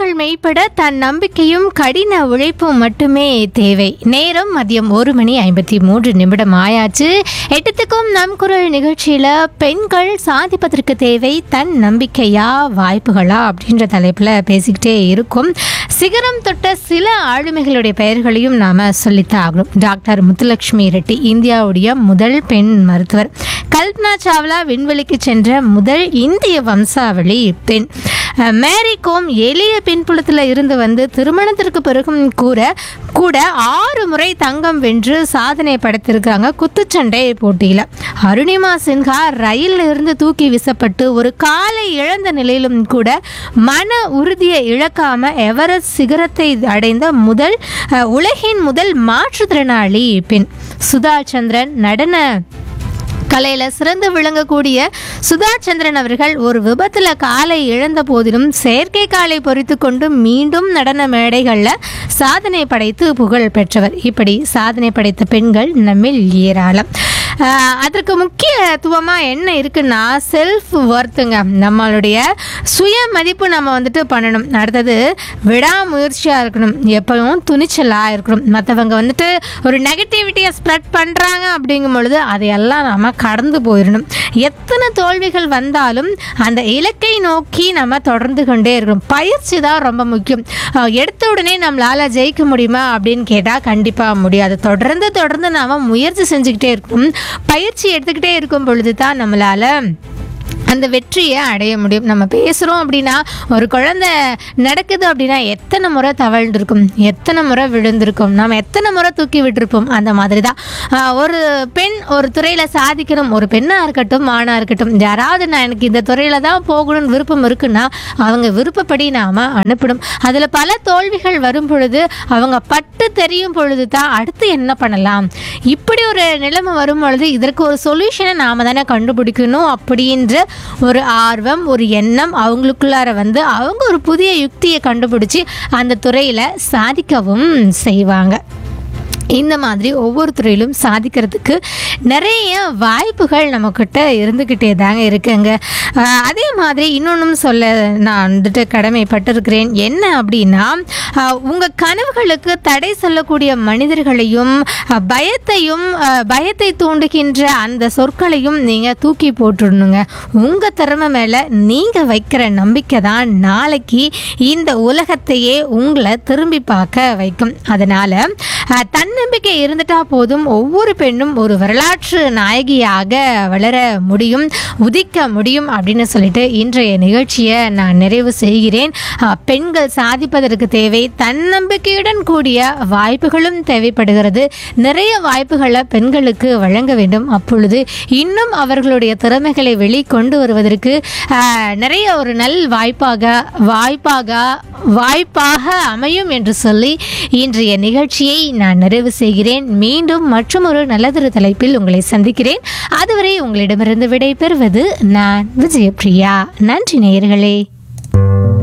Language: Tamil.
கனவுகள் மெய்ப்பட தன் நம்பிக்கையும் கடின உழைப்பும் மட்டுமே தேவை நேரம் மதியம் ஒரு மணி ஐம்பத்தி மூன்று நிமிடம் ஆயாச்சு எட்டத்துக்கும் நம் குரல் நிகழ்ச்சியில் பெண்கள் சாதிப்பதற்கு தேவை தன் நம்பிக்கையா வாய்ப்புகளா அப்படின்ற தலைப்பில் பேசிக்கிட்டே இருக்கும் சிகரம் தொட்ட சில ஆளுமைகளுடைய பெயர்களையும் நாம் சொல்லித்தான் ஆகணும் டாக்டர் முத்துலட்சுமி ரெட்டி இந்தியாவுடைய முதல் பெண் மருத்துவர் கல்பனா சாவ்லா விண்வெளிக்கு சென்ற முதல் இந்திய வம்சாவளி பெண் அஹ் மேரி கோம் எளிய பின்புலத்தில் இருந்து வந்து திருமணத்திற்கு பிறகும் கூட கூட ஆறு முறை தங்கம் வென்று சாதனை படைத்திருக்காங்க குத்துச்சண்டை போட்டியில் அருணிமா சின்ஹா ரயிலில் இருந்து தூக்கி வீசப்பட்டு ஒரு காலை இழந்த நிலையிலும் கூட மன உறுதியை இழக்காம எவரெஸ்ட் சிகரத்தை அடைந்த முதல் அஹ், உலகின் முதல் மாற்றுத்திறனாளி பெண் சுதா சந்திரன் நடன கலையில் சிறந்து விளங்கக்கூடிய சுதா சந்திரன் அவர்கள் ஒரு விபத்தில் காலை இழந்த போதிலும் செயற்கை காலை பொறித்து கொண்டு மீண்டும் நடன மேடைகளில் சாதனை படைத்து புகழ் பெற்றவர் இப்படி சாதனை படைத்த பெண்கள் நம்மில் ஏராளம் ஆஹ் அதற்கு முக்கியத்துவமாக என்ன இருக்குன்னா செல்ஃப் ஒர்த்துங்க நம்மளுடைய சுய மதிப்பு நம்ம வந்துட்டு பண்ணணும் அடுத்தது விடாமுயற்சியாக இருக்கணும் எப்பவும் துணிச்சலாக இருக்கணும் மற்றவங்க வந்துட்டு ஒரு நெகட்டிவிட்டியை ஸ்ப்ரெட் பண்ணுறாங்க அப்படிங்கும் பொழுது அதையெல்லாம் நம்ம கடந்து போயிடணும் எத்தனை தோல்விகள் வந்தாலும் அந்த இலக்கை நோக்கி நம்ம தொடர்ந்து கொண்டே இருக்கணும் பயிற்சி தான் ரொம்ப முக்கியம் ஆஹ் எடுத்த உடனே நம்மளால் ஜெயிக்க முடியுமா அப்படின்னு கேட்டால் கண்டிப்பாக முடியாது தொடர்ந்து தொடர்ந்து நாம் முயற்சி செஞ்சுக்கிட்டே இருக்கணும் பயிற்சி எடுத்துக்கிட்டே இருக்கும் பொழுது தான் நம்மளால் அந்த வெற்றியை அடைய முடியும் நம்ம பேசுகிறோம் அப்படின்னா ஒரு குழந்தை நடக்குது அப்படின்னா எத்தனை முறை தவழ்ந்திருக்கும் எத்தனை முறை விழுந்திருக்கும் நம்ம எத்தனை முறை தூக்கி விட்டுருப்போம் அந்த மாதிரி தான் ஆஹ் ஒரு பெண் ஒரு துறையில் சாதிக்கணும் ஒரு பெண்ணாக இருக்கட்டும் ஆணாக இருக்கட்டும் யாராவது நான் எனக்கு இந்த துறையில் தான் போகணும்னு விருப்பம் இருக்குன்னா அவங்க விருப்பப்படி நாம் அனுப்பணும் அதில் பல தோல்விகள் வரும் பொழுது அவங்க பட்டு தெரியும் பொழுது தான் அடுத்து என்ன பண்ணலாம் இப்படி ஒரு நிலைமை வரும் பொழுது இதற்கு ஒரு சொல்யூஷனை நாம் தானே கண்டுபிடிக்கணும் அப்படின்ற ஒரு ஆர்வம் ஒரு எண்ணம் அவங்களுக்குள்ளார வந்து அவங்க ஒரு புதிய யுக்தியை கண்டுபிடிச்சி அந்த துறையில் சாதிக்கவும் செய்வாங்க இந்த மாதிரி ஒவ்வொரு துறையிலும் சாதிக்கிறதுக்கு நிறைய வாய்ப்புகள் நம்மக்கிட்ட இருந்துக்கிட்டே தாங்க இருக்குங்க ஆஹ் அதே மாதிரி இன்னொன்றும் சொல்ல நான் வந்துட்டு கடமைப்பட்டிருக்கிறேன் என்ன அப்படின்னா உங்கள் கனவுகளுக்கு தடை சொல்லக்கூடிய மனிதர்களையும் ஆஹ் பயத்தையும் ஆஹ் பயத்தை தூண்டுகின்ற அந்த சொற்களையும் நீங்கள் தூக்கி போட்டுடணுங்க உங்கள் திறமை மேலே நீங்கள் வைக்கிற நம்பிக்கை தான் நாளைக்கு இந்த உலகத்தையே உங்களை திரும்பி பார்க்க வைக்கும் அதனால் தன்னம்பிக்கை இருந்துட்டா போதும் ஒவ்வொரு பெண்ணும் ஒரு வரலாற்று நாயகியாக வளர முடியும் உதிக்க முடியும் அப்படின்னு சொல்லிட்டு இன்றைய நிகழ்ச்சியை நான் நிறைவு செய்கிறேன் அஹ், பெண்கள் சாதிப்பதற்கு தேவை தன்னம்பிக்கையுடன் கூடிய வாய்ப்புகளும் தேவைப்படுகிறது நிறைய வாய்ப்புகளை பெண்களுக்கு வழங்க வேண்டும் அப்பொழுது இன்னும் அவர்களுடைய திறமைகளை வெளிக்கொண்டு வருவதற்கு அஹ், நிறைய ஒரு நல் வாய்ப்பாக வாய்ப்பாக வாய்ப்பாக அமையும் என்று சொல்லி இன்றைய நிகழ்ச்சியை நான் நிறைவு செய்கிறேன் மீண்டும் மற்றும் ஒரு நல்லதொரு தலைப்பில் உங்களை சந்திக்கிறேன் அதுவரை உங்களிடமிருந்து விடை பெறுவது நான் விஜயபிரியா நன்றி நேயர்களே